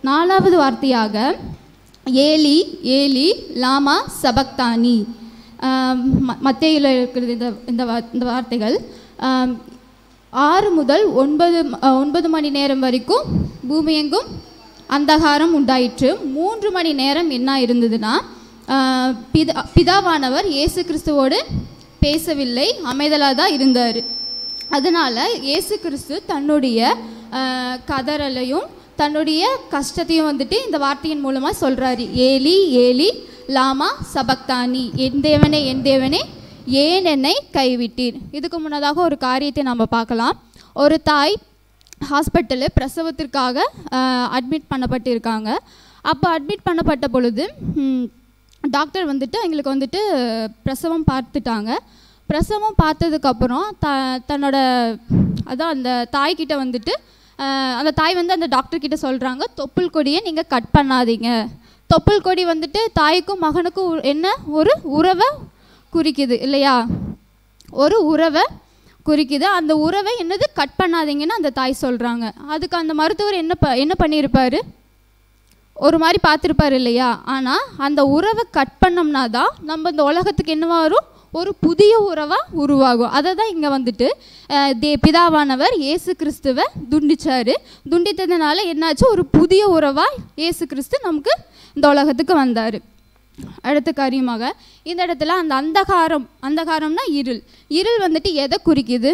நாலாவது வார்த்தையாக Eli Eli லாமா சபக்தானி மத்தியில் இருக்கிறது இந்த இந்த வா- இந்த வார்த்தைகள் ஆம், ஆறு முதல் ஒன்பது ம- அஹ், ஒன்பது மணி நேரம் வரைக்கும் பூமி எங்கும் அந்தகாரம் உண்டாயிற்று மூன்று மணி நேரம் என்ன இருந்ததுன்னா ஆஹ், பிதா பிதாவானவர் இயேசு கிறிஸ்துவோடு பேசவில்லை அமைதலாக தான் இருந்தார் அதனால் இயேசு கிறிஸ்து தன்னுடைய ஆஹ், கதறலையும் தன்னுடைய கஷ்டத்தையும் வந்துட்டு இந்த வார்த்தையின் மூலமாக சொல்கிறாரு ஏலி ஏலி லாமா சபக்தானி என் தேவனே என் தேவனே ஏன் என்னை கைவிட்டீர் இதுக்கு முன்னதாக ஒரு காரியத்தை நம்ம பார்க்கலாம் ஒரு தாய் ஹாஸ்பிட்டலில் பிரசவத்திற்காக அட்மிட் பண்ணப்பட்டிருக்காங்க அப்போ அட்மிட் பண்ணப்பட்ட பொழுது ம், டாக்டர் வந்துட்டு எங்களுக்கு வந்துட்டு பிரசவம் பார்த்துட்டாங்க பிரசவம் பார்த்ததுக்கப்புறம் த தன்னோட அதான் அந்த தாய்கிட்ட வந்துட்டு அஹ், அந்த தாய் வந்து அந்த டாக்டர் கிட்ட சொல்கிறாங்க தொப்புள் கொடியை நீங்கள் கட் பண்ணாதீங்க தொப்புள் கொடி வந்துட்டு தாய்க்கும் மகனுக்கும் உ- என்ன ஒரு உறவை குறிக்குது இல்லையா ஒரு உறவை குறிக்குது அந்த உறவை என்னது கட் பண்ணாதீங்கன்னு அந்த தாய் சொல்கிறாங்க அதுக்கு அந்த மருத்துவர் என்ன ப என்ன பண்ணியிருப்பாரு ஒரு மாதிரி பார்த்துருப்பாரு இல்லையா ஆனால் அந்த உறவை கட் பண்ணோம்னா தான் நம்ம இந்த உலகத்துக்கு என்னவா வரும் ஒரு புதிய உறவாக உருவாகும் அதை தான் இங்கே வந்துட்டு அஹ், தே பிதாவானவர் இயேசு கிறிஸ்துவை துண்டிச்சார் துண்டித்ததுனால என்னாச்சு ஒரு புதிய உறவாக இயேசு கிறிஸ்து நமக்கு இந்த உலகத்துக்கு வந்தார் அடுத்த காரியமாக இந்த இடத்துல அந்த அந்தகாரம் அந்தகாரம்னா இருள் இருள் வந்துட்டு எதை குறிக்குது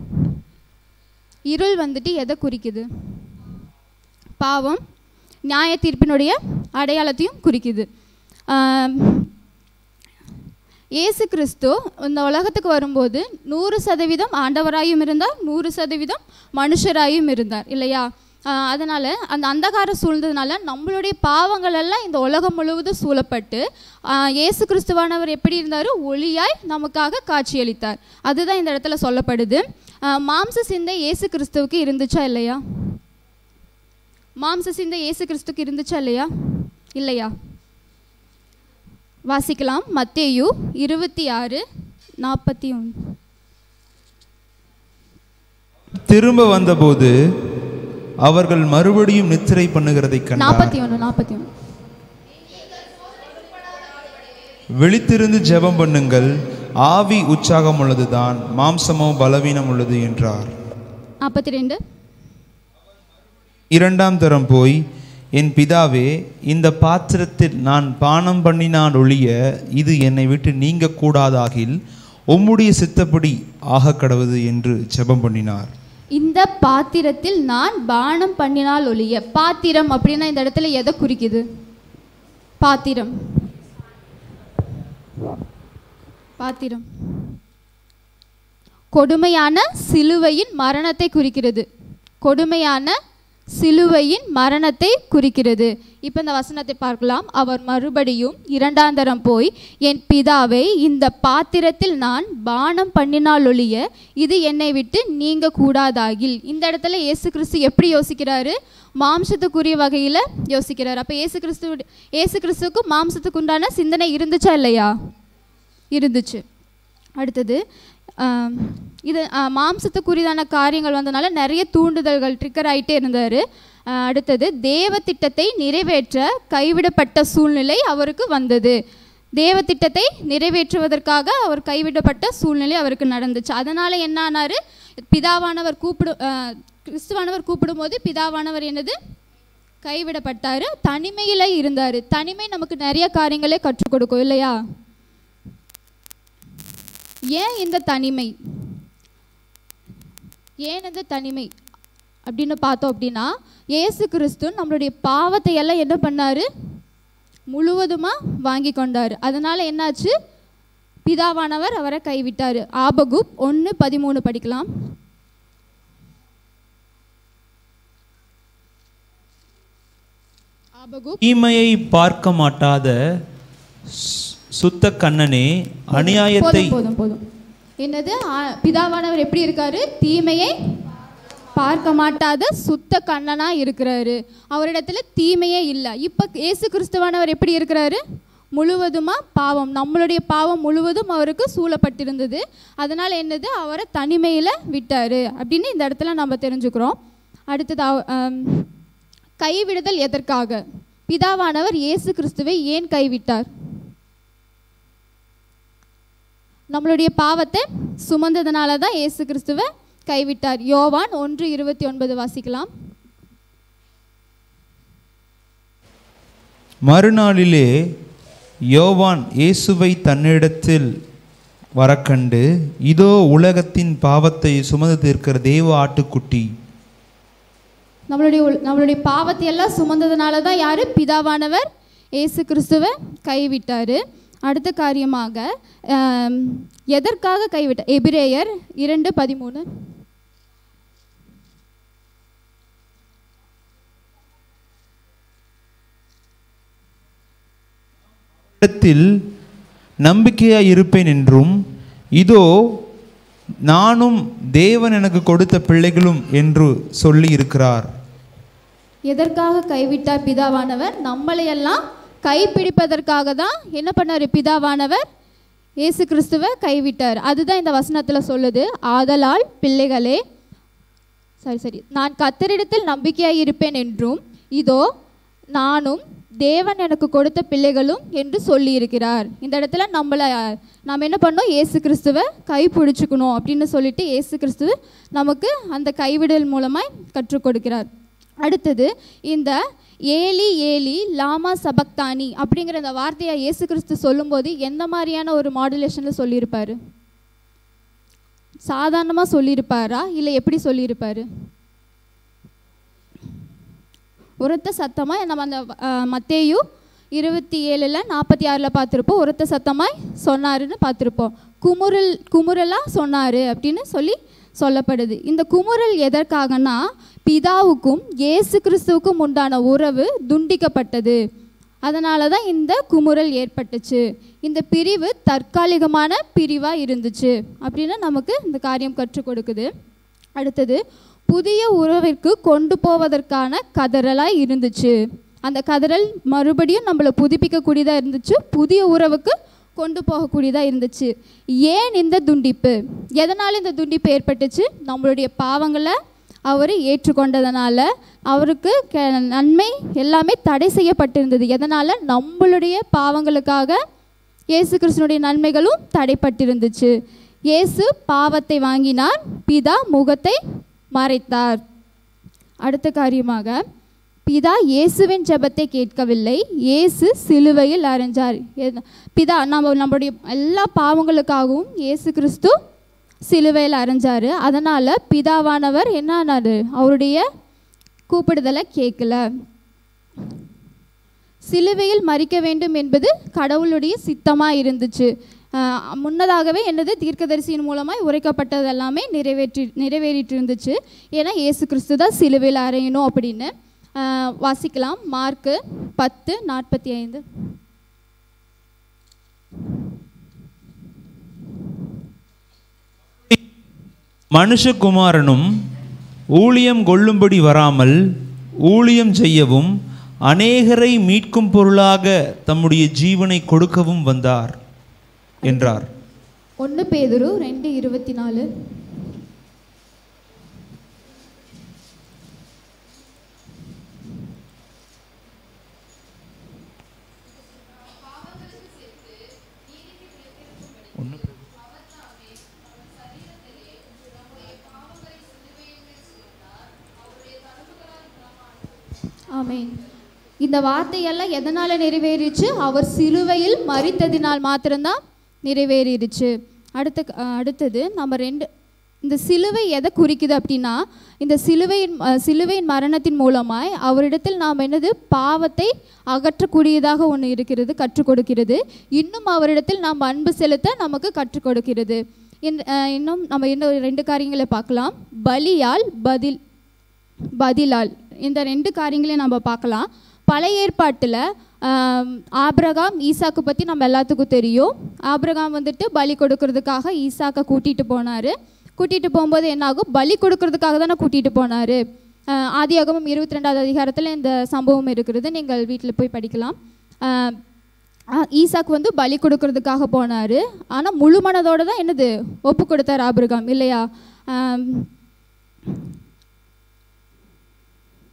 இருள் வந்துட்டு எதை குறிக்குது பாவம் நியாய தீர்ப்பினுடைய அடையாளத்தையும் குறிக்குது ஆம், இயேசு கிறிஸ்து இந்த உலகத்துக்கு வரும்போது நூறு சதவீதம் ஆண்டவராயும் இருந்தார் நூறு சதவீதம் மனுஷராயும் இருந்தார் இல்லையா ஆஹ் அதனால அந்த அந்தகார சூழ்ந்ததுனால நம்மளுடைய பாவங்கள் எல்லாம் இந்த உலகம் முழுவதும் சூழப்பட்டு ஆஹ் இயேசு கிறிஸ்துவானவர் எப்படி இருந்தார் ஒளியாய் நமக்காக காட்சியளித்தார் அதுதான் இந்த இடத்துல சொல்லப்படுது ஆஹ் மாம்ச சிந்தை இயேசு கிறிஸ்துவுக்கு இருந்துச்சா இல்லையா மாம்ச சிந்தை இயேசு கிறிஸ்துக்கு இருந்துச்சா இல்லையா இல்லையா வாசிக்கலாம் மத்தேயு இருபத்தி ஆறு நாற்பத்தி ஒன்று திரும்ப வந்தபோது அவர்கள் மறுபடியும் நித்திரை பண்ணுகிறதை கண்டார் நாற்பத்தி ஒன்று நாற்பத்தி ஒன்று விழித்திருந்து ஜெபம் பண்ணுங்கள் ஆவி உற்சாகம் உள்ளதுதான் மாம்சமோ பலவீனம் உள்ளது என்றார் நாற்பத்தி ரெண்டு இரண்டாம் தரம் போய் என் பிதாவே இந்த பாத்திரத்தில் நான் பானம் பண்ணினான் ஒழிய இது என்னை விட்டு நீங்க கூடாதாகில் உம்முடைய சித்தப்படி ஆக கடவுது என்று ஜெபம் பண்ணினார் இந்த பாத்திரத்தில் நான் பானம் பண்ணினால் ஒழிய பாத்திரம் அப்படின்னா இந்த இடத்துல எதை குறிக்குது பாத்திரம் பாத்திரம் கொடுமையான சிலுவையின் மரணத்தை குறிக்கிறது கொடுமையான சிலுவையின் மரணத்தை குறிக்கிறது இப்போ இந்த வசனத்தை பார்க்கலாம் அவர் மறுபடியும் இரண்டாந்தரம் போய் என் பிதாவை இந்த பாத்திரத்தில் நான் பானம் பண்ணினால் ஒழிய இது என்னை விட்டு நீங்க கூடாதாகில் இந்த இடத்துல இயேசு கிறிஸ்து எப்படி யோசிக்கிறாரு மாம்சத்துக்குரிய வகையில் யோசிக்கிறார் அப்போ இயேசு கிறிஸ்து இயேசு கிறிஸ்துவுக்கு மாம்சத்துக்கு உண்டான சிந்தனை இருந்துச்சா இல்லையா இருந்துச்சு அடுத்தது ஆம், இது ஆ, மாம்சத்துக்குரியதான காரியங்கள் வந்தனால நிறைய தூண்டுதல்கள் ட்ரிக்கர் ஆகிட்டே இருந்தார் அடுத்தது தேவ திட்டத்தை நிறைவேற்ற கைவிடப்பட்ட சூழ்நிலை அவருக்கு வந்தது தேவ திட்டத்தை நிறைவேற்றுவதற்காக அவர் கைவிடப்பட்ட சூழ்நிலை அவருக்கு நடந்துச்சு அதனால் என்ன ஆனார் பிதாவானவர் கூப்பிடு ஆ, கிறிஸ்துவானவர் கூப்பிடும்போது பிதாவானவர் என்னது கைவிடப்பட்டார் தனிமையில் இருந்தார் தனிமை நமக்கு நிறைய காரியங்களே கற்றுக் கொடுக்கும் இல்லையா ஏன் இந்த தனிமை ஏன் இந்த தனிமை அப்படின்னு பார்த்தோம் அப்படின்னா இயேசு கிறிஸ்து நம்மளுடைய பாவத்தை எல்லாம் என்ன பண்ணாரு முழுவதுமாக வாங்கி கொண்டார் அதனால் என்னாச்சு பிதாவானவர் அவரை கைவிட்டார் ஆபகுப் ஒன்று பதிமூணு படிக்கலாம் ஆபகுப் தீமையை பார்க்க மாட்டாத சு- சுத்த கண்ணனே அநியாயத்தை போதும் போதும் போதும் என்னது ஆ, பிதாவானவர் எப்படி இருக்காரு தீமையை பார்க்க மாட்டாத சுத்த கண்ணனா இருக்கிறாரு அவரிடத்துல தீமையே இல்லை இப்போ இயேசு கிறிஸ்துவானவர் எப்படி இருக்கிறாரு முழுவதுமா பாவம் நம்மளுடைய பாவம் முழுவதும் அவருக்கு சூழப்பட்டிருந்தது அதனால் என்னது அவரை தனிமையில் விட்டார் அப்படின்னு இந்த இடத்துல நம்ம தெரிஞ்சுக்கிறோம் அடுத்தது அவ- ஆம், கைவிடுதல் எதற்காக பிதாவானவர் இயேசு கிறிஸ்துவை ஏன் கைவிட்டார் நம்மளுடைய பாவத்தை சுமந்ததுனால தான் இயேசு கிறிஸ்துவை கைவிட்டார் யோவான் ஒன்று இருபத்தி ஒன்பது வாசிக்கலாம் மறுநாளிலே யோவான் இயேசுவை தன்னிடத்தில் வரக்கண்டு இதோ உலகத்தின் பாவத்தை சுமந்து தீர்க்கிற தேவ ஆட்டுக்குட்டி நம்மளுடைய உள்- நம்மளுடைய பாவத்தை எல்லாம் சுமந்ததுனால தான் யார் பிதாவானவர் இயேசு கிறிஸ்துவை கைவிட்டார் அடுத்த காரியமாக ஆம், எதற்காக கைவிட்டார் எபிரேயர் இரண்டு பதிமூணு இடத்தில் நம்பிக்கையாய் இருப்பேன் என்றும் இதோ நானும் தேவன் எனக்கு கொடுத்த பிள்ளைகளும் என்று சொல்லி இருக்கிறார் எதற்காக கைவிட்டார் பிதாவானவர் நம்மளையெல்லாம் கைப்பிடிப்பதற்காக தான் என்ன பண்ணார் பிதாவானவர் இயேசு கிறிஸ்துவை கைவிட்டார் அதுதான் இந்த வசனத்தில் சொல்லுது ஆதலால் பிள்ளைகளே சரி சரி நான் கத்தரிடத்தில் நம்பிக்கையாய் இருப்பேன் என்றும் இதோ நானும் தேவன் எனக்கு கொடுத்த பிள்ளைகளும் என்று சொல்லியிருக்கிறார் இந்த இடத்துல நம்மளை நாம் என்ன பண்ணோம் இயேசு கிறிஸ்துவை கை பிடிச்சுக்கணும் அப்படின்னு சொல்லிட்டு இயேசு கிறிஸ்துவ நமக்கு அந்த கைவிடல் மூலமாய் கற்றுக் கொடுக்கிறார் அடுத்தது இந்த ஏலி ஏலி லாமா சபக்தானி அப்படிங்கிற இந்த வார்த்தையை இயேசு கிறிஸ்து சொல்லும்போது எந்த மாதிரியான ஒரு மாடுலேஷனில் சொல்லியிருப்பாரு சாதாரணமாக சொல்லியிருப்பாரா இல்லை எப்படி சொல்லியிருப்பாரு உரத்த சத்தமாக நம்ம அந்த அஹ், மத்தேயு இருபத்தி ஏழில் நாற்பத்தி ஆறில் பார்த்துருப்போம் உரத்த சத்தமாய் சொன்னாருன்னு பார்த்துருப்போம் குமுறல் குமுறலாக சொன்னார் அப்படின்னு சொல்லி சொல்லப்படுது இந்த குமுறல் எதற்காகனா பிதாவுக்கும் இயேசு கிறிஸ்துவுக்கும் உண்டான உறவு துண்டிக்கப்பட்டது அதனால தான் இந்த குமுறல் ஏற்பட்டுச்சு இந்த பிரிவு தற்காலிகமான பிரிவாக இருந்துச்சு அப்படின்னு நமக்கு இந்த காரியம் கற்றுக் கொடுக்குது அடுத்தது புதிய உறவிற்கு கொண்டு போவதற்கான கதறலாக இருந்துச்சு அந்த கதறல் மறுபடியும் நம்மளை புதுப்பிக்கக்கூடியதாக இருந்துச்சு புதிய உறவுக்கு கொண்டு போகக்கூடியதாக இருந்துச்சு ஏன் இந்த துண்டிப்பு எதனால் இந்த துண்டிப்பு ஏற்பட்டுச்சு நம்மளுடைய பாவங்களை அவர் ஏற்றுக்கொண்டதனால அவருக்கு கெ- நன்மை எல்லாமே தடை செய்யப்பட்டிருந்தது எதனால் நம்மளுடைய பாவங்களுக்காக இயேசு கிறிஸ்துனுடைய நன்மைகளும் தடைப்பட்டிருந்துச்சு இயேசு பாவத்தை வாங்கினார் பிதா முகத்தை மறைத்தார் அடுத்த காரியமாக பிதா இயேசுவின் ஜெபத்தை கேட்கவில்லை இயேசு சிலுவையில் அறைஞ்சார் எது- பிதா நம்ம நம்மளுடைய எல்லா பாவங்களுக்காகவும் இயேசு கிறிஸ்து சிலுவையில் அறைஞ்சார் அதனால் பிதாவானவர் என்ன ஆனாரு அவருடைய கூப்பிடுதலை கேட்கல சிலுவையில் மறிக்க வேண்டும் என்பது கடவுளுடைய சித்தமாக இருந்துச்சு ஆஹ் முன்னதாகவே என்னது தீர்க்கதரிசியின் மூலமாய் உரைக்கப்பட்டது எல்லாமே நிறைவேற்றி நிறைவேறிட்டு இருந்துச்சு ஏன்னா இயேசு கிறிஸ்து தான் சிலுவையில் அறையணும் அப்படின்னு ஆஹ் வாசிக்கலாம் மார்க்கு பத்து நாற்பத்தி ஐந்து மனுஷகுமாரனும் ஊழியம் கொள்ளும்படி வராமல் ஊழியம் செய்யவும் அநேகரை மீட்கும் பொருளாக தம்முடைய ஜீவனை கொடுக்கவும் வந்தார் என்றார் ஒன்று பேதுரு ரெண்டு இருபத்தி நாலு ஆமென் இந்த வார்த்தையெல்லாம் எதனால் நிறைவேறிச்சு அவர் சிலுவையில் மறித்ததினால் மாத்திரம்தான் நிறைவேறிடுச்சு அடுத்த அஹ், அடுத்தது நம்ம ரெண்டு இந்த சிலுவை எதை குறிக்குது அப்படின்னா இந்த சிலுவையின் அஹ், சிலுவையின் மரணத்தின் மூலமாய் அவரிடத்தில் நாம் என்னது பாவத்தை அகற்றக்கூடியதாக ஒன்று இருக்கிறது கற்றுக் கொடுக்கிறது இன்னும் அவரிடத்தில் நாம் அன்பு செலுத்த நமக்கு கற்றுக் கொடுக்கிறது இந்த அஹ், இன்னும் நம்ம இன்னும் ரெண்டு காரியங்களை பார்க்கலாம் பலியால் பதில் பதிலால் இந்த ரெண்டு காரியங்களையும் நம்ம பார்க்கலாம் பழைய ஏற்பாட்டில் ஆம், ஆபிரகாம் ஈசாக்கு பற்றி நம்ம எல்லாத்துக்கும் தெரியும் ஆபிரகாம் வந்துட்டு பலி கொடுக்கறதுக்காக ஈசாக்கை கூட்டிகிட்டு போனார் கூட்டிகிட்டு போகும்போது என்னாகும் பலி கொடுக்கறதுக்காக தானே கூட்டிகிட்டு போனார் ஆதியாகமம் இருபத்தி ரெண்டாவது அதிகாரத்தில் இந்த சம்பவம் இருக்கிறது நீங்கள் வீட்டில் போய் படிக்கலாம் ஆஹ், ஆ, ஈசாக்கு வந்து பலி கொடுக்கறதுக்காக போனார் ஆனால் முழு மனதோட தான் என்னது ஒப்பு கொடுத்தார் ஆபிரகாம் இல்லையா ஆம்,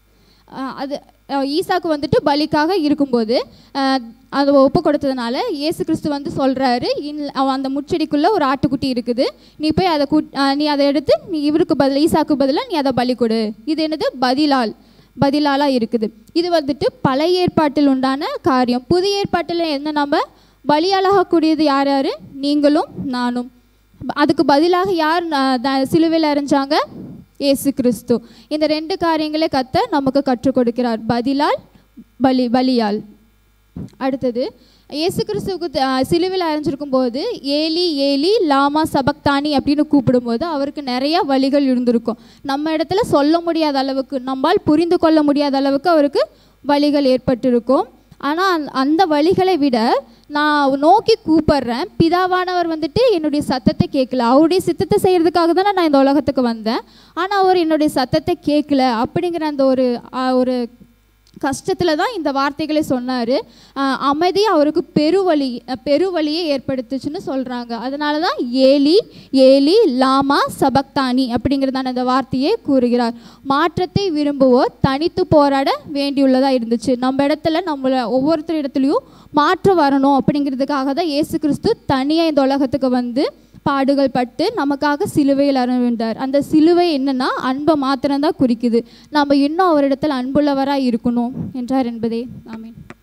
அஹ், அது அஹ், ஈசாக்கு வந்துட்டு பலிக்காக இருக்கும்போது அஹ், அதை ஒப்பு கொடுத்ததுனால இயேசு கிறிஸ்து வந்து சொல்கிறாரு அந்த முச்செடிக்குள்ளே ஒரு ஆட்டுக்குட்டி இருக்குது நீ போய் அதை கூட் அஹ், நீ அதை எடுத்து நீ இவருக்கு பதில் ஈசாக்கு பதிலாக நீ அதை பலி கொடு இது என்னது பதிலால் பதிலாலாக இருக்குது இது வந்துட்டு பழைய ஏற்பாட்டில் உண்டான காரியம் புதிய ஏற்பாட்டில் என்ன நம்ம பலியாளாகக்கூடியது யார் யார் நீங்களும் நானும் அதுக்கு பதிலாக யார் ந- த- சிலுவையில் அரைஞ்சாங்க இயேசு கிறிஸ்து இந்த ரெண்டு காரியங்களே கத்த நமக்கு கற்றுக் கொடுக்கிறார் பதிலால் பலி பலியால் அடுத்தது இயேசு கிறிஸ்துவுக்கு த- அஹ் சிலுவையில் அரைஞ்சிருக்கும் போது ஏலி ஏலி லாமா சபக்தானி அப்படின்னு கூப்பிடும்போது அவருக்கு நிறைய வழிகள் இருந்திருக்கும் நம்ம இடத்துல சொல்ல முடியாத அளவுக்கு நம்மால் புரிந்து கொள்ள முடியாத அளவுக்கு அவருக்கு வழிகள் ஏற்பட்டிருக்கும் ஆனால் அந்த வழிகளை விட நான் நோக்கி கூப்பிடுறேன் பிதாவானவர் வந்துட்டு என்னுடைய சத்தத்தை கேட்கல அவருடைய சித்தத்தை செய்கிறதுக்காக தானே நான் இந்த உலகத்துக்கு வந்தேன் ஆனால் அவர் என்னுடைய சத்தத்தை கேட்கல அப்படிங்கிற அந்த ஒரு அஹ், ஒரு கஷ்டத்தில் தான் இந்த வார்த்தைகளை சொன்னார் அமைதி அவருக்கு பெருவழி அஹ், பெருவழியை ஏற்படுத்துச்சுன்னு சொல்கிறாங்க அதனால தான் ஏலி ஏலி லாமா சபக்தானி அப்படிங்கிறதான அந்த வார்த்தையை கூறுகிறார் மாற்றத்தை விரும்புவோர் தனித்து போராட வேண்டியுள்ளதாக இருந்துச்சு நம்ம இடத்துல நம்மள ஒவ்வொருத்தர் இடத்துலையும் மாற்றம் வரணும் அப்படிங்கிறதுக்காக தான் இயேசு கிறிஸ்து தனியாக இந்த உலகத்துக்கு வந்து பாடுகள் பட்டு நமக்காக சிலுவையில் அறைந்தார் அந்த சிலுவை என்னன்னா அன்பை மாத்திரம்தான் குறிக்குது நம்ம இன்னும் அவரிடத்தில் அன்புள்ளவராக இருக்கணும் என்றார் என்பதே ஆமென்